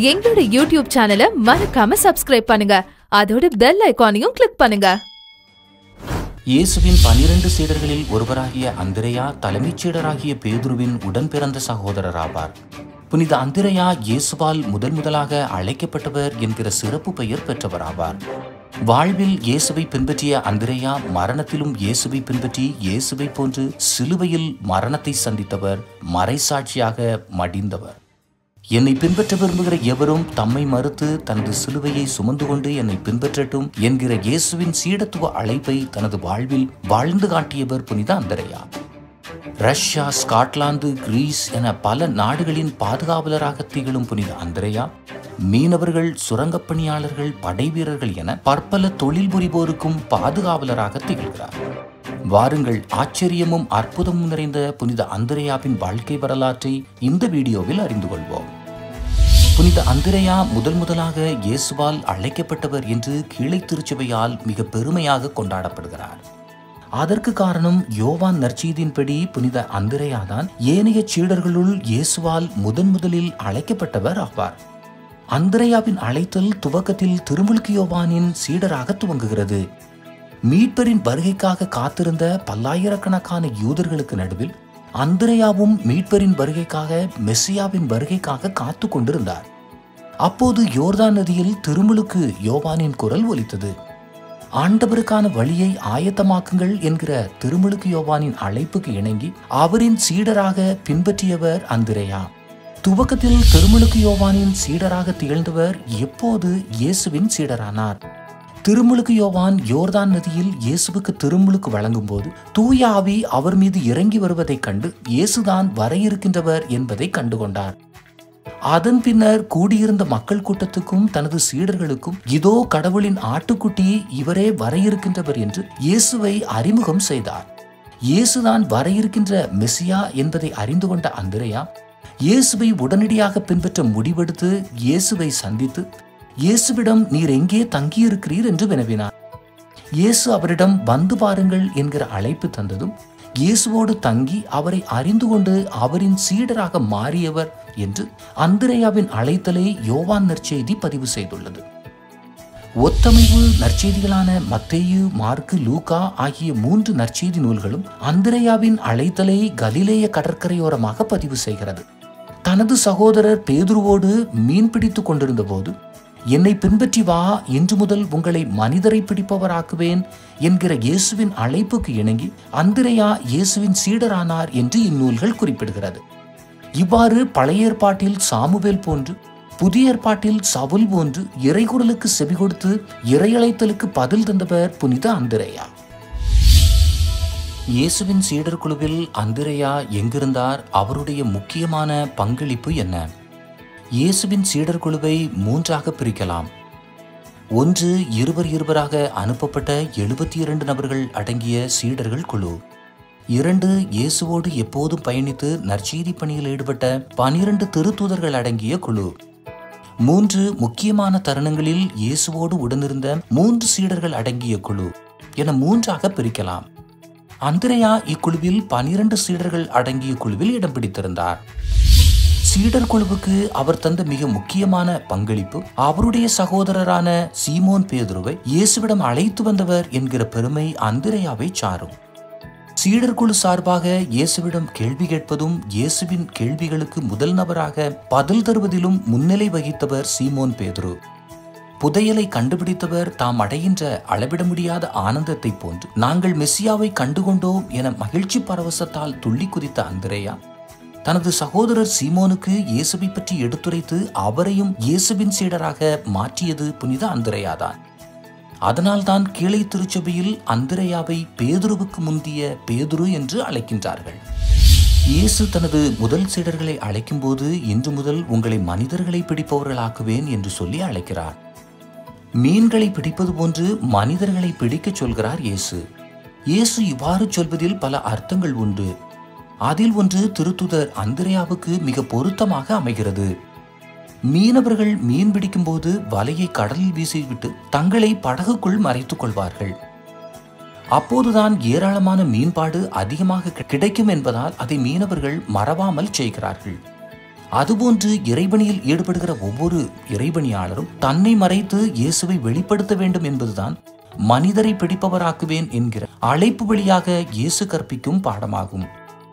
எங்களோட யூடியூப் சேனலை மறக்காம சப்ஸ்கிரைப் பண்ணுங்க அதோட பெல் ஐகானையும் கிளிக் பண்ணுங்க இயேசுவின் பனிரெண்டு சீடர்களில் ஒருவராகிய அந்திரையா தலைமைச் சீடராகிய பேதுருவின் உடன் பிறந்த சகோதரர் ஆவார் புனித அந்திரையா இயேசுவால் முதல் முதலாக அழைக்கப்பட்டவர் என்கிற சிறப்பு பெயர் பெற்றவர் ஆவார் வாழ்வில் இயேசுவை பின்பற்றிய அந்திரையா மரணத்திலும் இயேசுவை பின்பற்றி இயேசுவை போன்று சிலுவையில் மரணத்தை சந்தித்தவர் மறைசாட்சியாக மடிந்தவர் என்னை பின்பற்ற விரும்புகிற எவரும் தம்மை மறுத்து தனது சிலுவையை சுமந்து கொண்டு என்னை பின்பற்றட்டும் என்கிற இயேசுவின் சீடத்துவ அழைப்பை தனது வாழ்வில் வாழ்ந்து காட்டியவர் புனித அந்தரையா ரஷ்யா ஸ்காட்லாந்து கிரீஸ் என பல நாடுகளின் பாதுகாவலராக திகழும் புனித அந்தரையா மீனவர்கள் சுரங்கப் பணியாளர்கள் படை வீரர்கள் என பற்பல தொழில் புரிவோருக்கும் பாதுகாவலராக திகழ்கிறார் வாருங்கள் ஆச்சரியமும் அற்புதமும் நிறைந்த புனித அந்திரையாவின் வாழ்க்கை வரலாற்றை இந்த வீடியோவில் அறிந்து கொள்வோம் புனித அந்திரையா முதல் முதலாக இயேசுவால் அழைக்கப்பட்டவர் என்று கீழை திருச்சபையால் மிக பெருமையாக கொண்டாடப்படுகிறார் அதற்கு காரணம் யோவான் நற்செய்தியின்படி புனித அந்திரையாதான் ஏனைய சீடர்களுள் இயேசுவால் முதன் முதலில் அழைக்கப்பட்டவர் ஆவார் அந்திரையாவின் அழைத்தல் துவக்கத்தில் திருமுழுக்கு யோவானின் சீடராக துவங்குகிறது மீட்பரின் வருகைக்காக காத்திருந்த பல்லாயிரக்கணக்கான யூதர்களுக்கு நடுவில் அந்திரையாவும் மீட்பரின் வருகைக்காக மெஸ்ஸியாவின் வருகைக்காக காத்து கொண்டிருந்தார் அப்போது யோர்தான் நதியில் திருமுழுக்கு யோவானின் குரல் ஒலித்தது ஆண்டவருக்கான வழியை ஆயத்தமாக்குங்கள் என்கிற திருமுழுக்கு யோவானின் அழைப்புக்கு இணங்கி அவரின் சீடராக பின்பற்றியவர் அந்திரையா துவக்கத்தில் திருமுழுக்கு யோவானின் சீடராக திகழ்ந்தவர் எப்போது இயேசுவின் சீடரானார் திருமுழுக்கு யோவான் யோர்தான் நதியில் இயேசுவுக்கு திருமுழுக்கு வழங்கும் போது தூய ஆவி அவர் மீது இறங்கி வருவதைக் கண்டு இயேசுதான் வர இருக்கின்றவர் என்பதை கண்டுகொண்டார் அதன் பின்னர் கூடியிருந்த மக்கள் கூட்டத்துக்கும் தனது சீடர்களுக்கும் இதோ கடவுளின் ஆட்டுக்குட்டி இவரே வர இருக்கின்றவர் என்று இயேசுவை அறிமுகம் செய்தார் இயேசுதான் வர இருக்கின்ற மெசியா என்பதை அறிந்து கொண்ட அந்திரையா இயேசுவை உடனடியாக பின்பற்ற முடிவெடுத்து இயேசுவை சந்தித்து இயேசுவிடம் நீர் எங்கே தங்கியிருக்கிறீர் என்று வினவினார் இயேசு அவரிடம் வந்து பாருங்கள் என்கிற அழைப்பு தந்ததும் இயேசுவோடு தங்கி அவரை அறிந்து கொண்டு அவரின் சீடராக மாறியவர் என்று அந்திரையாவின் அழைத்தலை யோவான் நற்செய்தி பதிவு செய்துள்ளது ஒத்தமைவு நற்செய்திகளான மத்தேயு மார்க்கு லூகா ஆகிய மூன்று நற்செய்தி நூல்களும் அந்திரையாவின் அழைத்தலை கலிலேய கடற்கரையோரமாக பதிவு செய்கிறது தனது சகோதரர் பேதுருவோடு மீன் பிடித்துக் கொண்டிருந்த போது என்னை பின்பற்றி வா இன்று முதல் உங்களை மனிதரை பிடிப்பவராக்குவேன் என்கிற இயேசுவின் அழைப்புக்கு இணங்கி அந்திரையா இயேசுவின் சீடரானார் என்று இந்நூல்கள் குறிப்பிடுகிறது இவ்வாறு பழைய ஏற்பாட்டில் சாமுவேல் போன்று புதிய ஏற்பாட்டில் சவுல் போன்று இறைகுரலுக்கு செவி கொடுத்து இறையழைத்தலுக்கு பதில் தந்தவர் புனித அந்திரையா இயேசுவின் சீடர் குழுவில் அந்திரையா எங்கிருந்தார் அவருடைய முக்கியமான பங்களிப்பு என்ன இயேசுவின் சீடர் குழுவை மூன்றாக பிரிக்கலாம் ஒன்று இருவர் இருவராக அனுப்பப்பட்ட எழுபத்தி இரண்டு நபர்கள் அடங்கிய சீடர்கள் குழு இரண்டு இயேசுவோடு எப்போதும் பயணித்து நற்செய்தி பணியில் ஈடுபட்ட பனிரண்டு திருத்தூதர்கள் அடங்கிய குழு மூன்று முக்கியமான தருணங்களில் இயேசுவோடு உடனிருந்த மூன்று சீடர்கள் அடங்கிய குழு என மூன்றாக பிரிக்கலாம் அந்திரையா இக்குழுவில் பனிரண்டு சீடர்கள் அடங்கிய குழுவில் இடம் பிடித்திருந்தார் சீடர் குழுவுக்கு அவர் தந்த மிக முக்கியமான பங்களிப்பு அவருடைய சகோதரரான சீமோன் பேதுருவை இயேசுவிடம் அழைத்து வந்தவர் என்கிற பெருமை அந்திரையாவை சாரும் சீடர் குழு சார்பாக இயேசுவிடம் கேள்வி கேட்பதும் இயேசுவின் கேள்விகளுக்கு முதல் நபராக பதில் தருவதிலும் முன்னிலை வகித்தவர் சீமோன் பேதுரு புதையலை கண்டுபிடித்தவர் தாம் அடைகின்ற அளவிட முடியாத ஆனந்தத்தை போன்று நாங்கள் மெஸ்ஸியாவை கண்டுகொண்டோம் என மகிழ்ச்சி பரவசத்தால் துள்ளி குதித்த அந்திரேயா தனது சகோதரர் சீமோனுக்கு இயேசுவை பற்றி எடுத்துரைத்து அவரையும் இயேசுவின் சீடராக மாற்றியது புனித அந்திரையாதான் அதனால்தான் கீழே திருச்சபையில் அந்திரையாவை பேதுருவுக்கு முந்திய பேதுரு என்று அழைக்கின்றார்கள் இயேசு தனது முதல் சீடர்களை அழைக்கும்போது இன்று முதல் உங்களை மனிதர்களை பிடிப்பவர்களாக்குவேன் என்று சொல்லி அழைக்கிறார் மீன்களை பிடிப்பது போன்று மனிதர்களை பிடிக்கச் சொல்கிறார் இயேசு இயேசு இவ்வாறு சொல்வதில் பல அர்த்தங்கள் உண்டு அதில் ஒன்று திருத்துதர் அந்திரையாவுக்கு மிக பொருத்தமாக அமைகிறது மீனவர்கள் மீன் பிடிக்கும்போது வலையை கடலில் வீசிவிட்டு தங்களை படகுக்குள் மறைத்துக் கொள்வார்கள் அப்போதுதான் ஏராளமான மீன்பாடு அதிகமாக கி- கிடைக்கும் என்பதால் அதை மீனவர்கள் மறவாமல் செய்கிறார்கள் அதுபோன்று இறைபணியில் ஈடுபடுகிற ஒவ்வொரு இறைபணியாளரும் தன்னை மறைத்து இயேசுவை வெளிப்படுத்த வேண்டும் என்பதுதான் மனிதரை பிடிப்பவராக்குவேன் என்கிற அழைப்பு வழியாக இயேசு கற்பிக்கும் பாடமாகும்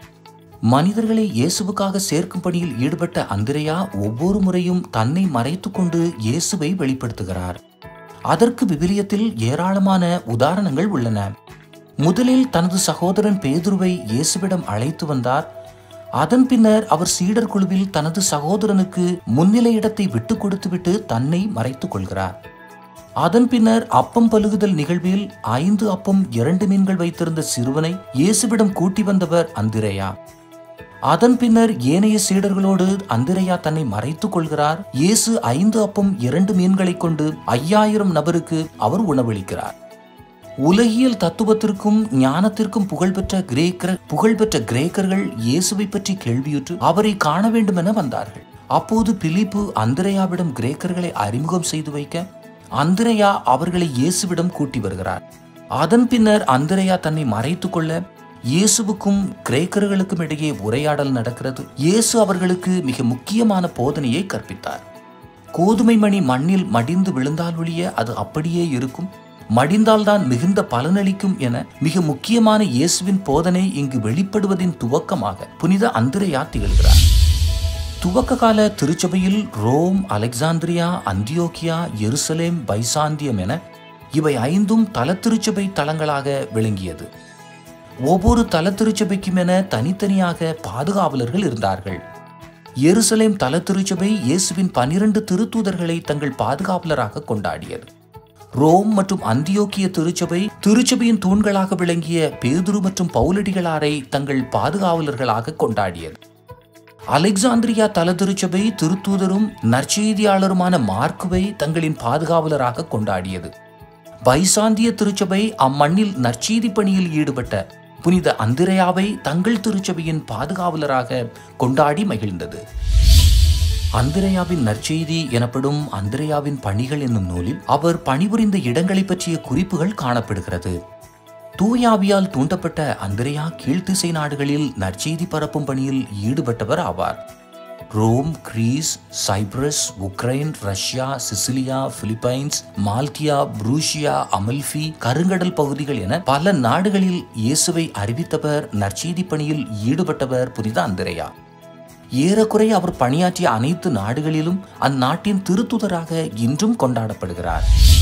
மனிதர்களை இயேசுவுக்காக சேர்க்கும் பணியில் ஈடுபட்ட அந்திரையா ஒவ்வொரு முறையும் தன்னை மறைத்து கொண்டு இயேசுவை வெளிப்படுத்துகிறார் அதற்கு விவிலியத்தில் ஏராளமான உதாரணங்கள் உள்ளன முதலில் தனது சகோதரன் பேதுருவை இயேசுவிடம் அழைத்து வந்தார் அதன் பின்னர் அவர் சீடர் குழுவில் தனது சகோதரனுக்கு முன்னிலை இடத்தை விட்டு கொடுத்துவிட்டு தன்னை மறைத்துக் கொள்கிறார் அதன் பின்னர் அப்பம் பலுகுதல் நிகழ்வில் ஐந்து அப்பம் இரண்டு மீன்கள் வைத்திருந்த சிறுவனை இயேசுவிடம் கூட்டி வந்தவர் அந்திரேயா அதன் பின்னர் ஏனைய சீடர்களோடு அந்திரையா தன்னை மறைத்துக் கொள்கிறார் இயேசு ஐந்து அப்பம் இரண்டு மீன்களை கொண்டு ஐயாயிரம் நபருக்கு அவர் உணவளிக்கிறார் உலகியல் தத்துவத்திற்கும் ஞானத்திற்கும் புகழ்பெற்ற கிரேக்கர் புகழ்பெற்ற கிரேக்கர்கள் இயேசுவை பற்றி கேள்வியுற்று அவரை காண வேண்டும் என வந்தார்கள் அப்போது பிலிப்பு அந்திரையாவிடம் கிரேக்கர்களை அறிமுகம் செய்து வைக்க அந்திரையா அவர்களை இயேசுவிடம் கூட்டி வருகிறார் அதன் பின்னர் அந்திரையா தன்னை மறைத்துக் கொள்ள இயேசுவுக்கும் கிரேக்கர்களுக்கும் இடையே உரையாடல் நடக்கிறது இயேசு அவர்களுக்கு மிக முக்கியமான போதனையை கற்பித்தார் கோதுமை மணி மண்ணில் மடிந்து விழுந்தால் ஒழிய அது அப்படியே இருக்கும் மடிந்தால்தான் மிகுந்த பலனளிக்கும் என மிக முக்கியமான இயேசுவின் போதனை இங்கு வெளிப்படுவதின் துவக்கமாக புனித அந்திரையா திகழ்கிறார் துவக்க கால திருச்சபையில் Rome Alexandria Antioch Jerusalem Byzantium என இவை ஐந்தும் தலத்திருச்சபை தலங்களாக விளங்கியது ஒவ்வொரு தலத்திருச்சபைக்கும் என தனித்தனியாக பாதுகாவலர்கள் இருந்தார்கள் எருசலேம் தலத்திருச்சபை இயேசுவின் பனிரெண்டு திருத்தூதர்களை தங்கள் பாதுகாவலராக கொண்டாடியது ரோம் மற்றும் அந்தியோக்கிய திருச்சபை திருச்சபையின் தூண்களாக விளங்கிய பேதுரு மற்றும் பவுலடிகளாரை தங்கள் பாதுகாவலர்களாக கொண்டாடியது அலெக்சாந்திரியா தல திருச்சபை திருத்தூதரும் நற்செய்தியாளருமான மார்க்குவை தங்களின் பாதுகாவலராக கொண்டாடியது பைசாந்திய திருச்சபை அம்மண்ணில் நற்செய்தி பணியில் ஈடுபட்ட புனித அந்திரையாவை தங்கள் திருச்சபையின் பாதுகாவலராக கொண்டாடி மகிழ்ந்தது அந்திரையாவின் நற்செய்தி எனப்படும் அந்திரையாவின் பணிகள் என்னும் நூலில் அவர் பணிபுரிந்த இடங்களை பற்றிய குறிப்புகள் காணப்படுகிறது தூயாவியால் தூண்டப்பட்ட அந்திரையா கீழ்த்திசை நாடுகளில் நற்செய்தி பரப்பும் பணியில் ஈடுபட்டவர் ஆவார் Rome Greece Cyprus Ukraine Russia Sicilia Philippines Malta Prussia Amalfi கருங்கடல் பகுதிகள் என பல நாடுகளில் இயேசுவை அறிவித்தவர் நற்செய்தி பணியில் ஈடுபட்டவர் புனித அந்திரையா ஏறக்குறைய அவர் பணியாற்றிய அனைத்து நாடுகளிலும் அந்நாட்டின் திருத்துதராக இன்றும் கொண்டாடப்படுகிறார்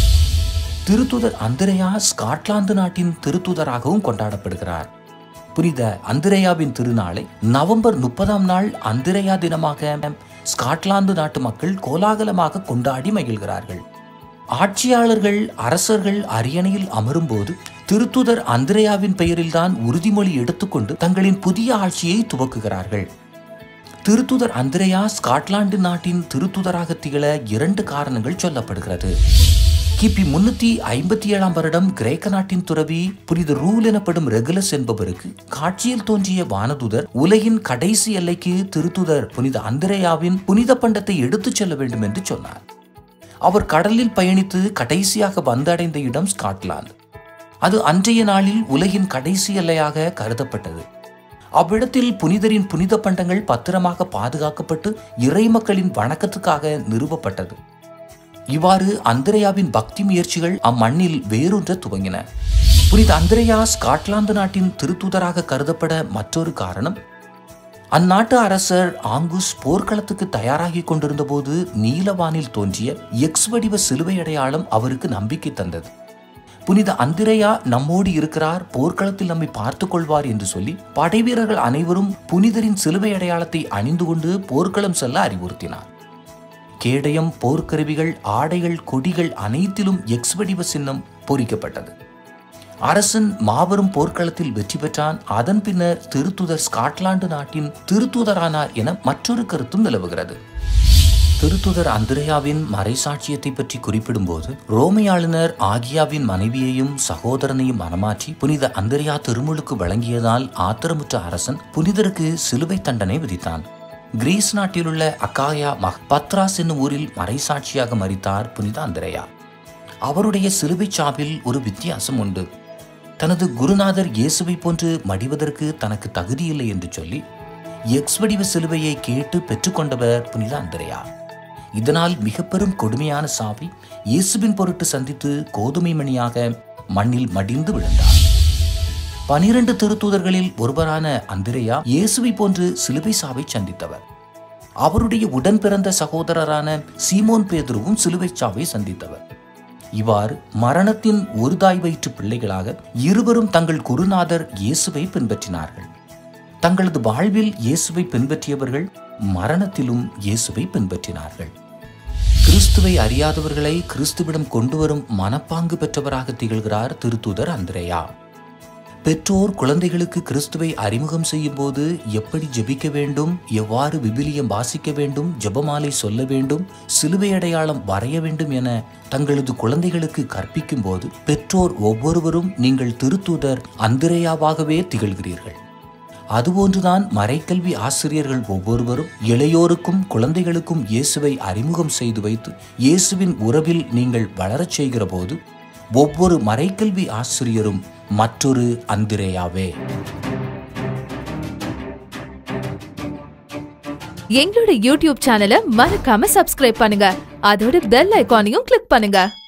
திருத்துதர் அந்திரையா ஸ்காட்லாந்து நாட்டின் திருத்துதராகவும் கொண்டாடப்படுகிறார் புனித அந்திரையாவின் திருநாளை நவம்பர் முப்பதாம் நாள் அந்திரையா தினமாக ஸ்காட்லாந்து நாட்டு மக்கள் கோலாகலமாக கொண்டாடி மகிழ்கிறார்கள் ஆட்சியாளர்கள் அரசர்கள் அரியணையில் அமரும்போது திருத்துதர் அந்திரையாவின் பெயரில்தான் உறுதிமொழி எடுத்துக்கொண்டு தங்களின் புதிய ஆட்சியை துவக்குகிறார்கள் திருத்துதர் அந்திரையா ஸ்காட்லாந்து நாட்டின் திருத்துதராக திகழ இரண்டு காரணங்கள் சொல்லப்படுகிறது கிபி முன்னூத்தி ஐம்பத்தி ஏழாம் வருடம் கிரேக்க நாட்டின் துறவி புனித ரூல் எனப்படும் ரெகுலஸ் என்பவருக்கு காட்சியில் தோன்றிய வானதுதர் உலகின் கடைசி எல்லைக்கு திருத்துதர் புனித அந்திரையாவின் புனித பண்டத்தை எடுத்துச் செல்ல வேண்டும் என்று சொன்னார் அவர் கடலில் பயணித்து கடைசியாக வந்தடைந்த இடம் ஸ்காட்லாந்து அது அன்றைய நாளில் உலகின் கடைசி எல்லையாக கருதப்பட்டது அவ்விடத்தில் புனிதரின் புனித பண்டங்கள் பத்திரமாக பாதுகாக்கப்பட்டு இறை மக்களின் வணக்கத்துக்காக நிறுவப்பட்டது இவ்வாறு அந்திரையாவின் பக்தி முயற்சிகள் அம்மண்ணில் வேரூன்ற துவங்கின புனித அந்திரையா ஸ்காட்லாந்து நாட்டின் திருத்தூதராக கருதப்பட மற்றொரு காரணம் அந்நாட்டு அரசர் ஆங்குஸ் போர்க்களத்துக்கு தயாராகி கொண்டிருந்த போது நீலவானில் தோன்றிய எக்ஸ் வடிவ சிலுவை அடையாளம் அவருக்கு நம்பிக்கை தந்தது புனித அந்திரையா நம்மோடு இருக்கிறார் போர்க்களத்தில் நம்மை பார்த்துக் கொள்வார் என்று சொல்லி படைவீரர்கள் அனைவரும் புனிதரின் சிலுவை அடையாளத்தை அணிந்து கொண்டு போர்க்களம் செல்ல அறிவுறுத்தினார் கேடயம் போர்க்கருவிகள் ஆடைகள் கொடிகள் அனைத்திலும் எக்ஸ் வடிவ சின்னம் பொறிக்கப்பட்டது அரசன் மாபெரும் போர்க்களத்தில் வெற்றி பெற்றான் அதன் பின்னர் திருத்துதர் ஸ்காட்லாந்து நாட்டின் திருத்துதரானார் என மற்றொரு கருத்தும் நிலவுகிறது திருத்துதர் அந்திரையாவின் மறைசாட்சியத்தை பற்றி குறிப்பிடும்போது ரோமையாளுநர் ஆகியாவின் மனைவியையும் சகோதரனையும் மனமாற்றி புனித அந்திரையா திருமுழுக்கு வழங்கியதால் ஆத்திரமுற்ற அரசன் புனிதருக்கு சிலுவை தண்டனை விதித்தான் கிரீஸ் நாட்டிலுள்ள அக்காயா மக் பத்ராஸ் என்னும் ஊரில் மறைசாட்சியாக மறித்தார் புனித அந்திரையா அவருடைய சிலுவைச் சாவில் ஒரு வித்தியாசம் உண்டு தனது குருநாதர் இயேசுவை போன்று மடிவதற்கு தனக்கு தகுதியில்லை என்று சொல்லி எக்ஸ் வடிவ சிலுவையை கேட்டு பெற்றுக்கொண்டவர் புனித அந்திரையா இதனால் மிக பெரும் கொடுமையான சாவி இயேசுவின் பொருட்டு சந்தித்து கோதுமை மணியாக மண்ணில் மடிந்து விழுந்தார் பனிரெண்டு திருத்தூதர்களில் ஒருவரான அந்திரையா இயேசுவை போன்று சிலுவை சாவை சந்தித்தவர் அவருடைய உடன் பிறந்த சகோதரரான சீமோன் பேதுருவும் சிலுவை சாவை சந்தித்தவர் இவ்வாறு மரணத்தின் ஒரு தாய் வயிற்று பிள்ளைகளாக இருவரும் தங்கள் குருநாதர் இயேசுவை பின்பற்றினார்கள் தங்களது வாழ்வில் இயேசுவை பின்பற்றியவர்கள் மரணத்திலும் இயேசுவை பின்பற்றினார்கள் கிறிஸ்துவை அறியாதவர்களை கிறிஸ்துவிடம் கொண்டு வரும் மனப்பாங்கு பெற்றவராக திகழ்கிறார் திருத்தூதர் அந்திரேயா பெற்றோர் குழந்தைகளுக்கு கிறிஸ்துவை அறிமுகம் செய்யும் போது எப்படி ஜெபிக்க வேண்டும் எவ்வாறு விபிலியம் வாசிக்க வேண்டும் ஜெபமாலை சொல்ல வேண்டும் சிலுவை அடையாளம் வரைய வேண்டும் என தங்களது குழந்தைகளுக்கு கற்பிக்கும் போது பெற்றோர் ஒவ்வொருவரும் நீங்கள் திருத்தூதர் அந்திரேயாவாகவே திகழ்கிறீர்கள் அதுபோன்றுதான் மறைக்கல்வி ஆசிரியர்கள் ஒவ்வொருவரும் இளையோருக்கும் குழந்தைகளுக்கும் இயேசுவை அறிமுகம் செய்து வைத்து இயேசுவின் உறவில் நீங்கள் வளரச் செய்கிற போது ஒவ்வொரு மறைக்கல்வி ஆசிரியரும் மற்றொரு அந்திரேயாவே எங்களோட யூடியூப் சேனலை மறக்காம சப்ஸ்கிரைப் பண்ணுங்க அதோட பெல் ஐகானையும் கிளிக் பண்ணுங்க